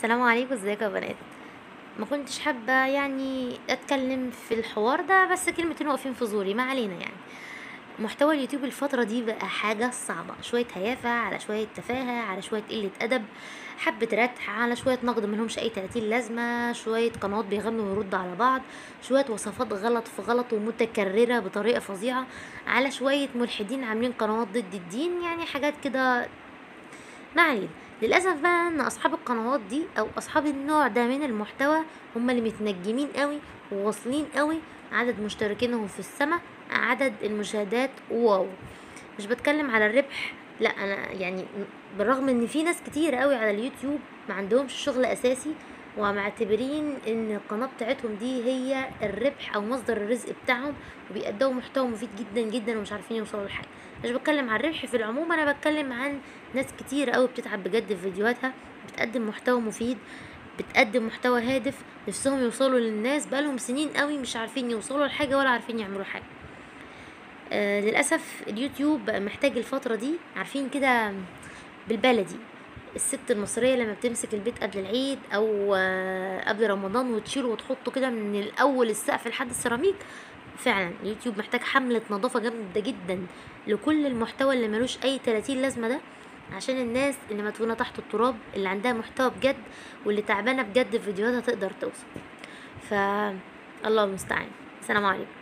السلام عليكم ازيكم يا بنات ما كنتش حابة يعني اتكلم في الحوار ده بس كلمتين واقفين في زوري ما علينا يعني محتوى اليوتيوب الفترة دي بقى حاجة صعبة شوية هيافة على شوية تفاهة على شوية قلة أدب حبة رتح على شوية نقد ملهمش أي تلاتين لازمة شوية قنوات بيغنوا ويردوا على بعض شوية وصفات غلط في غلط ومتكررة بطريقة فظيعة على شوية ملحدين عاملين قنوات ضد الدين يعني حاجات كده ما علينا للاسف بقى ان اصحاب القنوات دي او اصحاب النوع ده من المحتوى هم اللي متنجمين قوي وواصلين قوي عدد مشتركينهم في السماء عدد المشاهدات واو مش بتكلم على الربح لا انا يعني بالرغم ان في ناس كتير قوي على اليوتيوب ما عندهمش شغل اساسي ومعتبرين ان القناه بتاعتهم دي هي الربح او مصدر الرزق بتاعهم وبيقدموا محتوى مفيد جدا جدا ومش عارفين يوصلوا لحاجه مش بتكلم عن الربح في العموم انا بتكلم عن ناس كتير قوي بتتعب بجد في فيديوهاتها بتقدم محتوى مفيد بتقدم محتوى هادف نفسهم يوصلوا للناس بقالهم سنين قوي مش عارفين يوصلوا لحاجه ولا عارفين يعملوا حاجه آه للاسف اليوتيوب بقى محتاج الفتره دي عارفين كده بالبلدي الست المصرية لما بتمسك البيت قبل العيد أو آه، قبل رمضان وتشيله وتحطه كده من الأول السقف لحد السيراميك فعلا اليوتيوب محتاج حملة نظافة جامدة جدا لكل المحتوى اللي ملوش أي 30 لازمة ده عشان الناس اللي مدفونة تحت التراب اللي عندها محتوى بجد واللي تعبانة بجد في فيديوهاتها تقدر توصل ف الله المستعان السلام عليكم